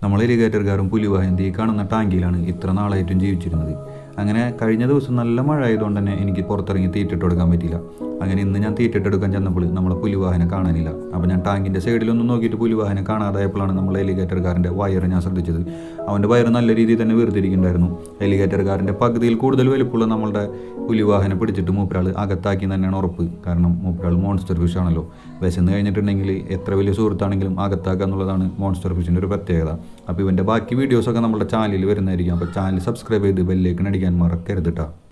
നമ്മൾ എലിഗേറ്റർകാരും പുലിവാഹന്തി ഈ കാണുന്ന ടാങ്കിയിലാണ് ഇത്ര നാളായിട്ടും ജീവിച്ചിരുന്നത് അങ്ങനെ കഴിഞ്ഞ ദിവസം നല്ല മഴ ആയതുകൊണ്ട് തന്നെ എനിക്ക് പുറത്തിറങ്ങി തീറ്റിട്ട് കൊടുക്കാൻ പറ്റിയില്ല അങ്ങനെ ഇന്ന് ഞാൻ തീറ്റിട്ടെടുക്കാൻ ചെന്നപ്പോൾ നമ്മളെ പുലിവാഹനെ കാണാനില്ല അപ്പോൾ ഞാൻ ടാങ്കിൻ്റെ സൈഡിലൊന്നും നോക്കിയിട്ട് പുലിവാഹനെ കാണാതായപ്പോഴാണ് നമ്മൾ എലിഗേറ്റർകാരൻ്റെ വയറ് ഞാൻ ശ്രദ്ധിച്ചത് അവൻ്റെ വയറ് നല്ല രീതിയിൽ തന്നെ വീർത്തിരിക്കുന്നുണ്ടായിരുന്നു എലിഗേറ്റർകാരൻ്റെ പകുതിയിൽ കൂടുതൽ വലുപ്പമുള്ള നമ്മളുടെ പുലിവാഹനെ പിടിച്ചിട്ട് മൂപ്പരാൾ അകത്താക്കി എന്ന് തന്നെയാണ് ഉറപ്പ് കാരണം മൂപ്പരാൾ മോൺസ്റ്റർ ഫിഷ് ആണല്ലോ വിശന്ന് കഴിഞ്ഞിട്ടുണ്ടെങ്കിൽ എത്ര വലിയ സുഹൃത്താണെങ്കിലും അകത്താക്കുക എന്നുള്ളതാണ് മോൺസ്റ്റർ ഫിഷിൻ്റെ ഒരു പ്രത്യേകത അപ്പോൾ ഇവൻ്റെ ബാക്കി വീഡിയോസൊക്കെ നമ്മുടെ ചാനലിൽ വരുന്നതായിരിക്കും അപ്പോൾ ചാനൽ സബ്സ്ക്രൈബ് ചെയ്ത് ബെല്ലേക്കൺ അടിക്കാൻ മറക്കരുത് കേട്ടോ